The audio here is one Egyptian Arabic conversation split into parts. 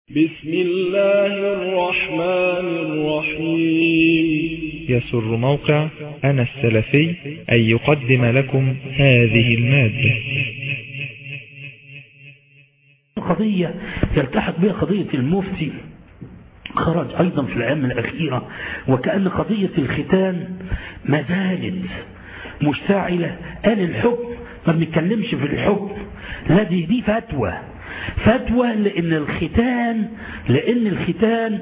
بسم الله الرحمن الرحيم يسر موقع أنا السلفي أن يقدم لكم هذه المادة قضية يلتحق بها قضية المفتي خرج أيضا في الأيام الأخيرة وكأن قضية الختان ما زالت مشتعلة قال الحكم ما بنتكلمش في الحكم لا دي دي فتوى فتوى لأن الختان لأن الختان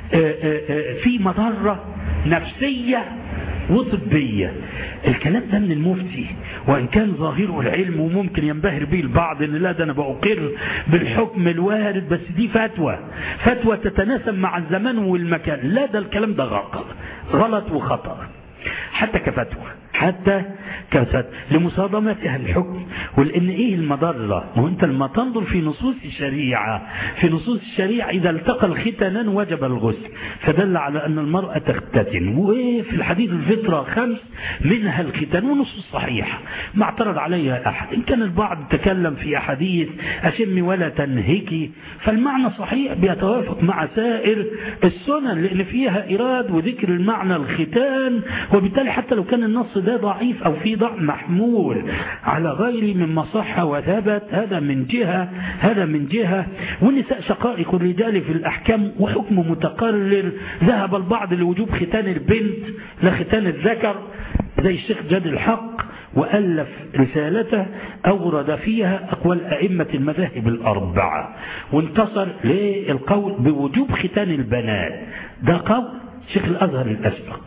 في مضرة نفسية وطبية الكلام ده من المفتي وإن كان ظاهره العلم وممكن ينبهر به البعض إن لا ده أنا بأقر بالحكم الوارد بس دي فتوى فتوى تتناسب مع الزمان والمكان لا ده الكلام ده غلط غلط وخطأ حتى كفتوى حتى كفتوى لمصادمتها الحكم ولان ايه المضرة ما هو انت لما تنظر في نصوص الشريعة في نصوص الشريعة اذا التقى الختنان وجب الغسل فدل على ان المرأة تختتن وفي الحديث الفطرة خمس منها الختان ونصوص صحيحة ما اعترض عليها احد ان كان البعض تكلم في احاديث اشم ولا تنهكي فالمعنى صحيح بيتوافق مع سائر السنن لان فيها ايراد وذكر المعنى الختان وبالتالي حتى لو كان النص ده ضعيف او في ضعف محمول على غير مما صح وثبت هذا من جهة هذا من جهة والنساء شقائق الرجال في الأحكام وحكم متقرر ذهب البعض لوجوب ختان البنت لا ختان الذكر زي الشيخ جاد الحق وألف رسالته أورد فيها أقوال أئمة المذاهب الأربعة وانتصر للقول بوجوب ختان البنات ده قول شيخ الأزهر الأسبق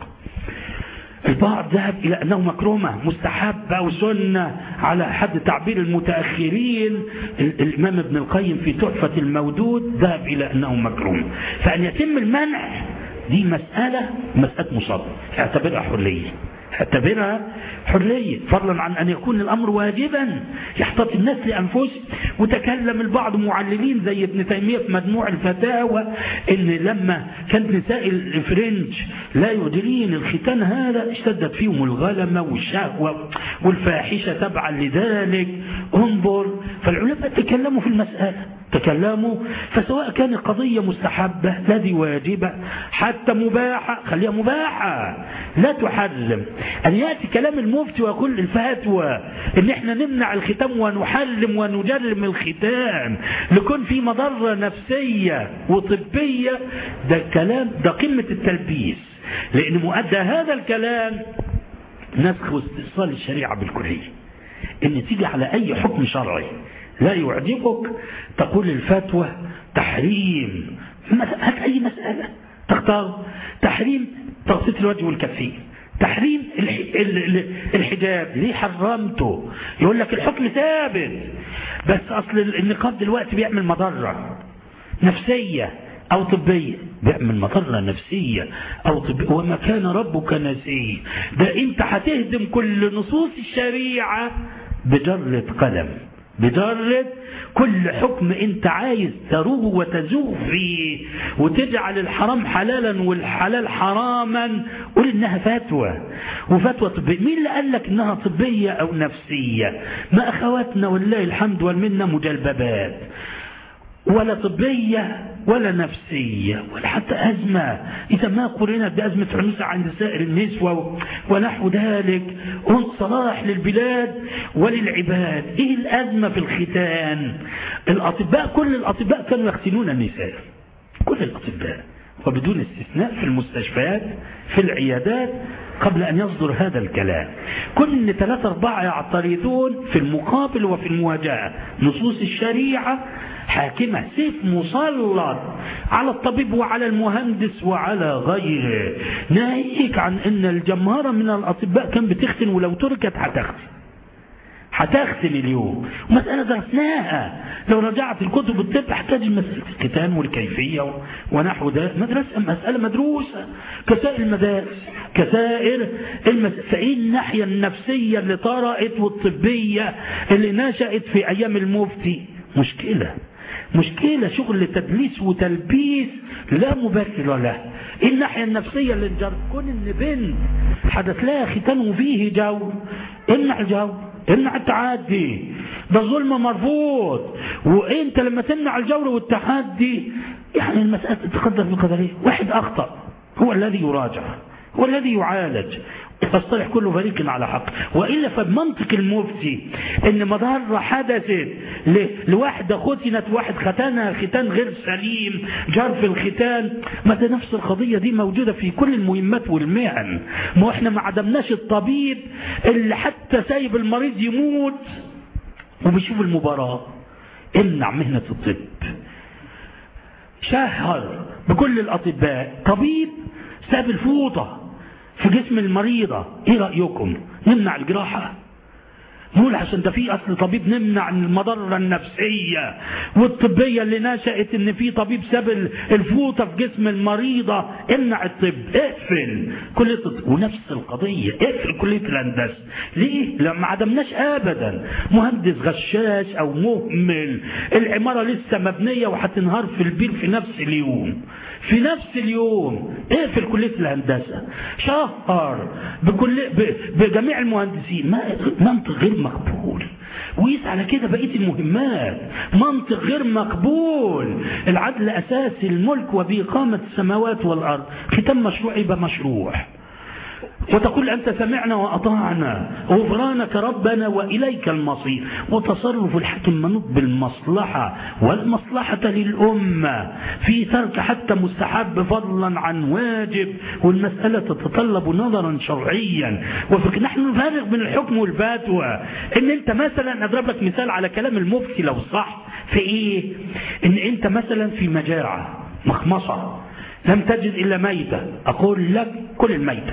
البعض ذهب إلى أنه مكرمة مستحبة وسنة على حد تعبير المتأخرين الإمام ابن القيم في تحفة المودود ذهب إلى أنه مكرمة فأن يتم المنع دي مسألة مسألة مصاب اعتبرها حرية اعتبرها حرية فضلا عن أن يكون الأمر واجبا يحتاط الناس لأنفسهم وتكلم البعض معللين زي ابن تيمية في مجموع الفتاوى إن لما كانت نساء الفرنج لا يدرين الختان هذا اشتدت فيهم الغلمة والشهوة والفاحشة تبعا لذلك انظر فالعلماء تكلموا في المسألة تكلموا فسواء كانت قضية مستحبة لا دي واجبة حتى مباحة خليها مباحة لا تحرم أن يأتي كلام المفتي ويقول الفتوى إن إحنا نمنع الختام ونحرم ونجرم الختام لكون في مضرة نفسية وطبية ده كلام ده قمة التلبيس لأن مؤدى هذا الكلام نسخ واستئصال الشريعة بالكلية إن تيجي على أي حكم شرعي لا يعجبك تقول الفتوى تحريم هات أي مسألة تختار تحريم تغسيل الوجه والكفين تحريم الحجاب ليه حرمته يقول لك الحكم ثابت بس أصل النقاب دلوقتي بيعمل مضرة نفسية أو طبية بيعمل مضرة نفسية أو طبية وما كان ربك نسيه ده أنت هتهدم كل نصوص الشريعة بجرة قلم بجرة كل حكم انت عايز تروه وتزوغ فيه وتجعل الحرام حلالا والحلال حراما قول انها فتوى وفتوى طبية مين اللي قال لك انها طبية او نفسية ما اخواتنا والله الحمد والمنة مجلببات ولا طبية ولا نفسية ولا حتى أزمة إذا ما قرنت بأزمة عنوسة عند سائر النسوة ونحو ذلك صلاح للبلاد وللعباد إيه الأزمة في الختان الأطباء كل الأطباء كانوا يختنون النساء كل الأطباء وبدون استثناء في المستشفيات في العيادات قبل أن يصدر هذا الكلام كل ثلاثة أربعة يعترضون في المقابل وفي المواجهة نصوص الشريعة حاكمة سيف مسلط على الطبيب وعلى المهندس وعلى غيره ناهيك عن ان الجمهرة من الاطباء كان بتختن ولو تركت هتختن هتختن اليوم مسألة درسناها لو رجعت الكتب الطب هتجد مسألة الختان والكيفية ونحو ذلك مدرسة مسألة مدروسة كسائر المدارس كسائر المس... فإيه الناحية النفسية اللي طرأت والطبية اللي نشأت في أيام المفتي مشكلة مشكلة شغل تدليس وتلبيس لا مبرر له ايه الناحية النفسية اللي انجر كون ان بنت حدث لها ختان وفيه جو امنع الجو امنع التعدي ده ظلم مرفوض وانت لما تمنع الجور والتحدي يعني المسألة تتقدر بقدرين واحد أخطأ هو الذي يراجع هو الذي يعالج تصطلح كل فريق على حق وإلا فبمنطق المفتي إن مضرة حدثت لواحدة ختنت واحد ختانها ختان غير سليم جار في الختان ما ده نفس القضية دي موجودة في كل المهمات والمهن ما احنا ما عدمناش الطبيب اللي حتى سايب المريض يموت وبيشوف المباراة امنع مهنة الطب شهر بكل الأطباء طبيب ساب الفوطة في جسم المريضة ايه رأيكم نمنع الجراحة نقول عشان ده في اصل طبيب نمنع المضره النفسيه والطبيه اللي نشات ان في طبيب ساب الفوطه في جسم المريضه امنع الطب اقفل كليه الطب ونفس القضيه اقفل كليه الهندسه ليه؟ لما عدمناش ابدا مهندس غشاش او مهمل العماره لسه مبنيه وهتنهار في البير في نفس اليوم في نفس اليوم اقفل كليه الهندسه شهر بكل بجميع المهندسين ما منطق غير مقبول وقيس على كده بقيه المهمات منطق غير مقبول العدل اساس الملك وباقامه السماوات والارض ختام مشروع يبقى مشروع وتقول أنت سمعنا وأطعنا غفرانك ربنا وإليك المصير وتصرف الحاكم منوط بالمصلحة والمصلحة للأمة في ترك حتى مستحب فضلا عن واجب والمسألة تتطلب نظرا شرعيا وفك نحن نفرق بين الحكم والفتوى ان انت مثلا اضرب لك مثال على كلام المفتي لو صح في ايه ان انت مثلا في مجاعة مخمصة لم تجد الا ميتة اقول لك كل الميتة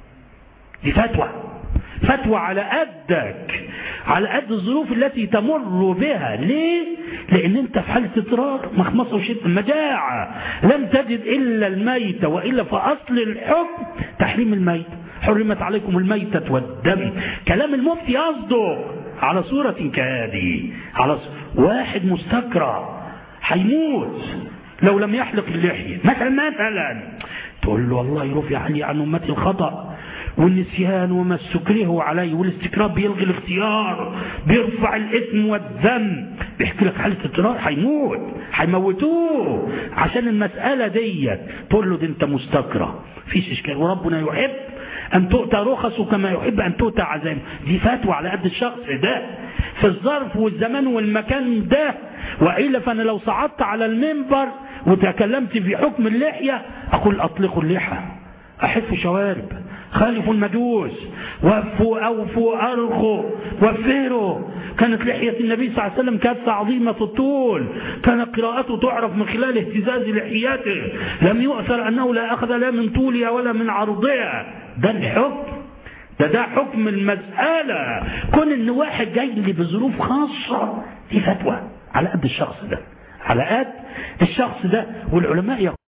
دي فتوى فتوى على قدك على قد الظروف التي تمر بها ليه لان انت في حالة اضطرار مخمصة وشدة مجاعة لم تجد الا الميتة والا فاصل الحكم تحريم الميت حرمت عليكم الميتة والدم كلام المفتي يصدق على صورة كهذه على صورة. واحد مستكرى هيموت لو لم يحلق اللحية مثلا مثلا تقول له والله رفع علي عن امتي الخطأ والنسيان وما استكرهوا عليه والاستكراه بيلغي الاختيار بيرفع الاثم والذنب بيحكي لك حاله اضطرار هيموت هيموتوه عشان المساله ديت تقول له ده انت مستكره فيش اشكال وربنا يحب ان تؤتى رخصه كما يحب ان تؤتى عزائمه دي فتوى على قد الشخص ده في الظرف والزمان والمكان ده والا فانا لو صعدت على المنبر وتكلمت في حكم اللحيه اقول اطلقوا اللحى احفوا شوارب خالفوا المجوس وفوا أوفوا أرخوا وفروا كانت لحية النبي صلى الله عليه وسلم كانت عظيمة الطول كانت قراءته تعرف من خلال اهتزاز لحيته لم يؤثر أنه لا أخذ لا من طولها ولا من عرضها ده الحكم ده ده حكم المسألة كون ان واحد جاي لي بظروف خاصة دي فتوى على قد الشخص ده على قد الشخص ده والعلماء